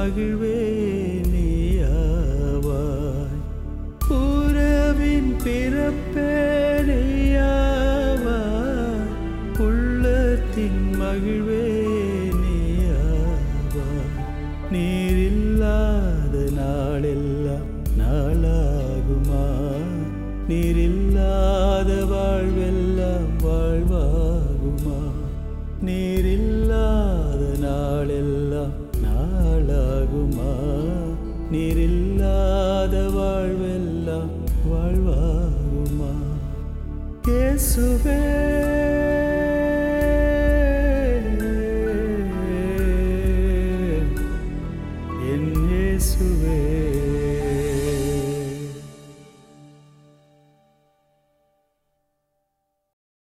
மகிழ்வே நீயாவாய் உறவின் பிறப்பே நீயாவாய் உள்ளத்தின் மகிழ்வே நீயாவாய் நீர் இல்லாத நாளெல்லாம் நாளாகுமா நீர் இல்லாத வாழ்வெல்லாம் வாழ்வாகுமா நீர் இல்லாத நாளெல்லாம் நாளாகுமா நீர் இல்லாத வாழ்வெல்லாம் வாழ்வாகுமா இயேசுவே என் இயேசுவே